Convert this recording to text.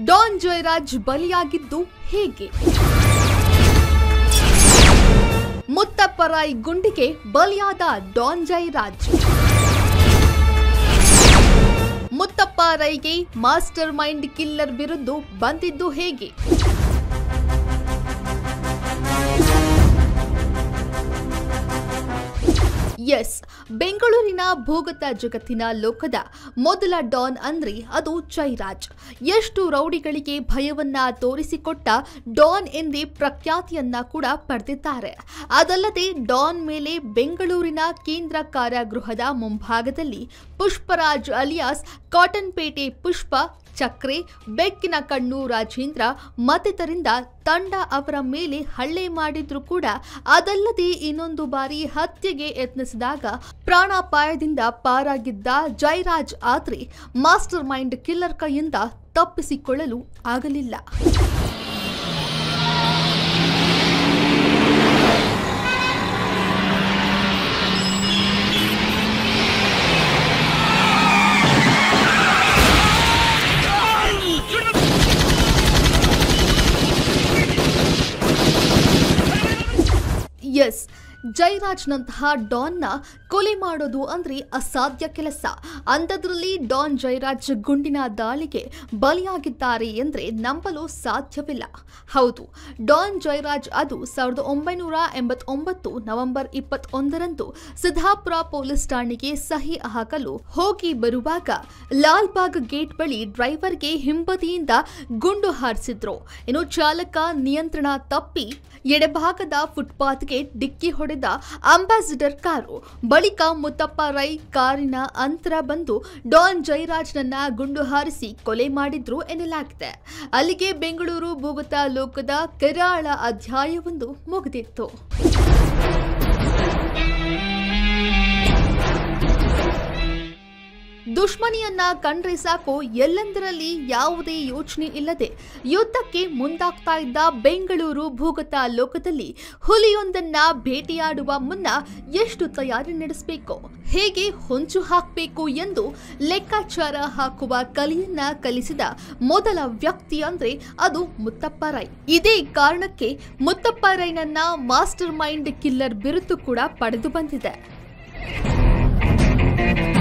Don Jayaraj ಬಲಿಯಾಗಿದ್ದು ಹೇಗೆ ಮುತ್ತಪ್ಪರಾಯ್ ಗುಂಡಿಗೆ ಬಲಿಯಾದ ಡಾನ್ ಜಯರಾಜ್ ಮುತ್ತಪ್ಪ ರೈಗೆ ಮಾಸ್ಟರ್ ಮೈಂಡ್ ಕಿಲ್ಲರ್ ಬಿರುದು ಬಂದಿದ್ದು ಹೇಗೆ ಎಸ್ ಬೆಂಗಳೂರಿನ ಭೂಗತ ಜಗತ್ತಿನ ಲೋಕದ ಮೊದಲ ಡಾನ್ ಅಂದ್ರೆ ಅದು ಜೈರಾಜ್ ಎಷ್ಟು ರೌಡಿಗಳಿಗೆ ಭಯವನ್ನ ತೋರಿಸಿಕೊಟ್ಟ ಡಾನ್ ಎಂದೇ ಪ್ರಖ್ಯಾತಿಯನ್ನ ಕೂಡ ಪಡೆದಿದ್ದಾರೆ ಅದಲ್ಲದೆ ಡಾನ್ ಮೇಲೆ ಬೆಂಗಳೂರಿನ ಕೇಂದ್ರ ಕಾರಾಗೃಹದ ಮುಂಭಾಗದಲ್ಲಿ ಪುಷ್ಪರಾಜ್ ಅಲಿಯಾಸ್ ಕಾಟನ್ಪೇಟೆ ಪುಷ್ಪ ಚಕ್ರೆ ಬೆಕ್ಕಿನ ಕಣ್ಣು ರಾಜೇಂದ್ರ ಮತ್ತಿತರಿಂದ ತಂಡ ಅವರ ಮೇಲೆ ಹಲ್ಲೆ ಮಾಡಿದ್ರು ಕೂಡ ಅದಲ್ಲದೆ ಇನ್ನೊಂದು ಬಾರಿ ಹತ್ಯೆಗೆ ಯತ್ನಿಸಿದಾಗ ಪ್ರಾಣಾಪಾಯದಿಂದ ಪಾರಾಗಿದ್ದ ಜೈರಾಜ್ ಆದ್ರೆ ಮಾಸ್ಟರ್ ಮೈಂಡ್ ಕಿಲ್ಲರ್ ಕೈಯಿಂದ ತಪ್ಪಿಸಿಕೊಳ್ಳಲು ಆಗಲಿಲ್ಲ ಎಸ್ ಜೈರಾಜ್ನಂತಹ ಡಾನ್ನ ಕೊಲೆ ಮಾಡೋದು ಅಂದ್ರೆ ಅಸಾಧ್ಯ ಕೆಲಸ ಅಂಥದ್ರಲ್ಲಿ ಡಾನ್ ಜೈರಾಜ್ ಗುಂಡಿನ ದಾಳಿಗೆ ಬಲಿಯಾಗಿದ್ದಾರೆ ಎಂದ್ರೆ ನಂಬಲು ಸಾಧ್ಯವಿಲ್ಲ ಹೌದು ಡಾನ್ ಜೈರಾಜ್ ಅದು ಸಾವಿರದ ಒಂಬೈನೂರ ಎಂಬತ್ತೊಂಬತ್ತು ನವೆಂಬರ್ ಇಪ್ಪತ್ತೊಂದರಂದು ಸಿದ್ದಾಪುರ ಪೊಲೀಸ್ ಠಾಣೆಗೆ ಸಹಿ ಹಾಕಲು ಹೋಗಿ ಬರುವಾಗ ಲಾಲ್ಬಾಗ್ ಗೇಟ್ ಬಳಿ ಡ್ರೈವರ್ಗೆ ಹಿಂಬದಿಯಿಂದ ಗುಂಡು ಹಾರಿಸಿದ್ರು ಇನ್ನು ಚಾಲಕ ನಿಯಂತ್ರಣ ತಪ್ಪಿ ಎಡಭಾಗದ ಫುಟ್ಪಾತ್ಗೆ ಡಿಕ್ಕಿ ಹೊಡೆದ ಅಂಬಾಸಿಡರ್ ಕಾರು ಬಳಿಕ ಮುತ್ತಪ್ಪ ರೈ ಕಾರಿನ ಅಂತರ ಬಂದು ಡಾನ್ ಜೈರಾಜ್ನನ್ನ ಗುಂಡು ಹಾರಿಸಿ ಕೊಲೆ ಮಾಡಿದ್ರು ಎನ್ನಲಾಗಿದೆ ಅಲ್ಲಿಗೆ ಬೆಂಗಳೂರು ಭೂಗತ ಲೋಕದ ಕೆರಾಳ ಅಧ್ಯಾಯವೊಂದು ಮುಗಿದಿತ್ತು ದುಶ್ಮನಿಯನ್ನ ಕಂಡ್ರೆ ಸಾಕು ಎಲ್ಲೆಂದರಲ್ಲಿ ಯಾವುದೇ ಯೋಚನೆ ಇಲ್ಲದೆ ಯುದ್ಧಕ್ಕೆ ಮುಂದಾಗ್ತಾ ಇದ್ದ ಬೆಂಗಳೂರು ಭೂಗತ ಲೋಕದಲ್ಲಿ ಹುಲಿಯೊಂದನ್ನ ಭೇಟಿಯಾಡುವ ಮುನ್ನ ಎಷ್ಟು ತಯಾರಿ ನಡೆಸಬೇಕು ಹೇಗೆ ಹೊಂಚು ಹಾಕಬೇಕು ಎಂದು ಲೆಕ್ಕಾಚಾರ ಹಾಕುವ ಕಲೆಯನ್ನ ಕಲಿಸಿದ ಮೊದಲ ವ್ಯಕ್ತಿ ಅಂದ್ರೆ ಅದು ಮುತ್ತಪ್ಪ ರೈ ಇದೇ ಕಾರಣಕ್ಕೆ ಮುತ್ತಪ್ಪ ರೈನನ್ನ ಮಾಸ್ಟರ್ ಮೈಂಡ್ ಕಿಲ್ಲರ್ ಬಿರುದು ಕೂಡ ಪಡೆದು ಬಂದಿದೆ